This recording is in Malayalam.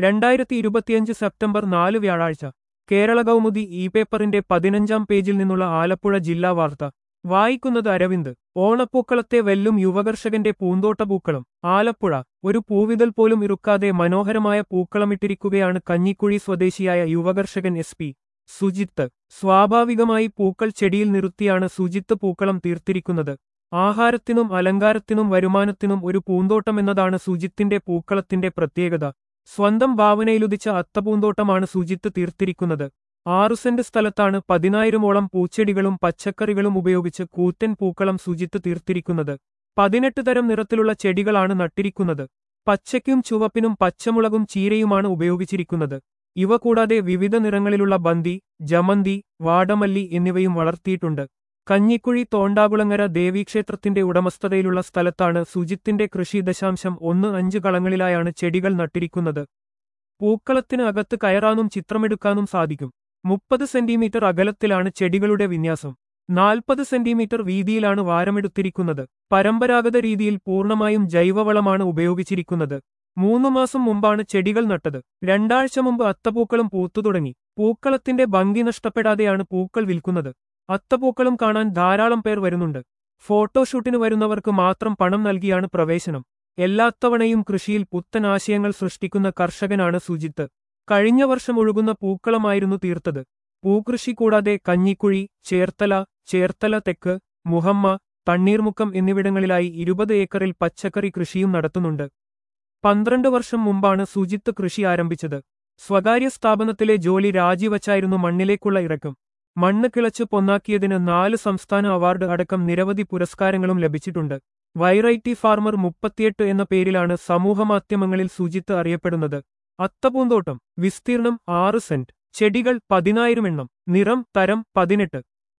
രണ്ടായിരത്തി ഇരുപത്തിയഞ്ച് സെപ്റ്റംബർ നാല് വ്യാഴാഴ്ച കേരള കൗമുദി ഇ പേപ്പറിന്റെ പതിനഞ്ചാം പേജിൽ നിന്നുള്ള ആലപ്പുഴ ജില്ലാ വാർത്ത വായിക്കുന്നത് അരവിന്ദ് ഓണപ്പൂക്കളത്തെ വെല്ലും യുവകർഷകന്റെ പൂന്തോട്ടപൂക്കളം ആലപ്പുഴ ഒരു പൂവിതൽ പോലും ഇറുക്കാതെ മനോഹരമായ പൂക്കളമിട്ടിരിക്കുകയാണ് കഞ്ഞിക്കുഴി സ്വദേശിയായ യുവകർഷകൻ എസ് പി സുജിത്ത് സ്വാഭാവികമായി പൂക്കൾ ചെടിയിൽ നിർത്തിയാണ് സുജിത്ത് പൂക്കളം തീർത്തിരിക്കുന്നത് ആഹാരത്തിനും അലങ്കാരത്തിനും വരുമാനത്തിനും ഒരു പൂന്തോട്ടമെന്നതാണ് സുജിത്തിന്റെ പൂക്കളത്തിന്റെ പ്രത്യേകത സ്വന്തം ഭാവനയിലുദിച്ച അത്തപൂന്തോട്ടമാണ് സുജിത്ത് തീർത്തിരിക്കുന്നത് ആറു സെന്റ് സ്ഥലത്താണ് പതിനായിരമോളം പൂച്ചെടികളും പച്ചക്കറികളും ഉപയോഗിച്ച് കൂറ്റൻ പൂക്കളം സുജിത്ത് തീർത്തിരിക്കുന്നത് പതിനെട്ട് തരം നിറത്തിലുള്ള ചെടികളാണ് നട്ടിരിക്കുന്നത് പച്ചയ്ക്കും ചുവപ്പിനും പച്ചമുളകും ചീരയുമാണ് ഉപയോഗിച്ചിരിക്കുന്നത് ഇവ കൂടാതെ വിവിധ നിറങ്ങളിലുള്ള ബന്തി ജമന്തി വാടമല്ലി എന്നിവയും വളർത്തിയിട്ടുണ്ട് കഞ്ഞിക്കുഴി തോണ്ടാകുളങ്ങര ദേവീക്ഷേത്രത്തിന്റെ ഉടമസ്ഥതയിലുള്ള സ്ഥലത്താണ് സുജിത്തിന്റെ കൃഷി ദശാംശം ഒന്ന് അഞ്ച് കളങ്ങളിലായാണ് ചെടികൾ നട്ടിരിക്കുന്നത് പൂക്കളത്തിന് അകത്ത് കയറാനും ചിത്രമെടുക്കാനും സാധിക്കും മുപ്പത് സെന്റിമീറ്റർ അകലത്തിലാണ് ചെടികളുടെ വിന്യാസം നാൽപ്പത് സെന്റിമീറ്റർ വീതിയിലാണ് വാരമെടുത്തിരിക്കുന്നത് പരമ്പരാഗത രീതിയിൽ പൂർണ്ണമായും ജൈവവളമാണ് ഉപയോഗിച്ചിരിക്കുന്നത് മൂന്നു മാസം മുമ്പാണ് ചെടികൾ നട്ടത് രണ്ടാഴ്ച മുമ്പ് അത്തപ്പൂക്കളും പൂത്തുതുടങ്ങി പൂക്കളത്തിന്റെ ഭംഗി നഷ്ടപ്പെടാതെയാണ് പൂക്കൾ വിൽക്കുന്നത് അത്തപ്പൂക്കളും കാണാൻ ധാരാളം പേർ വരുന്നുണ്ട് ഫോട്ടോഷൂട്ടിന് വരുന്നവർക്ക് മാത്രം പണം നൽകിയാണ് പ്രവേശനം എല്ലാത്തവണയും കൃഷിയിൽ പുത്തൻ ആശയങ്ങൾ സൃഷ്ടിക്കുന്ന കർഷകനാണ് സുജിത്ത് കഴിഞ്ഞ വർഷം ഒഴുകുന്ന പൂക്കളമായിരുന്നു തീർത്തത് പൂകൃഷി കൂടാതെ കഞ്ഞിക്കുഴി ചേർത്തല ചേർത്തല തെക്ക് മുഹമ്മ തണ്ണീർമുക്കം എന്നിവിടങ്ങളിലായി ഇരുപത് ഏക്കറിൽ പച്ചക്കറി കൃഷിയും നടത്തുന്നുണ്ട് പന്ത്രണ്ട് വർഷം മുമ്പാണ് സുജിത്ത് കൃഷി ആരംഭിച്ചത് സ്വകാര്യ സ്ഥാപനത്തിലെ ജോലി രാജിവച്ചായിരുന്നു മണ്ണിലേക്കുള്ള ഇറക്കം മണ്ണ് കിളച്ച് പൊന്നാക്കിയതിന് നാല് സംസ്ഥാന അവാർഡ് അടക്കം നിരവധി പുരസ്കാരങ്ങളും ലഭിച്ചിട്ടുണ്ട് വൈറൈറ്റി ഫാർമർ മുപ്പത്തിയെട്ട് എന്ന പേരിലാണ് സമൂഹമാധ്യമങ്ങളിൽ സുജിത്ത് അറിയപ്പെടുന്നത് അത്തപൂന്തോട്ടം വിസ്തീർണം ആറ് സെന്റ് ചെടികൾ പതിനായിരം എണ്ണം നിറം തരം പതിനെട്ട്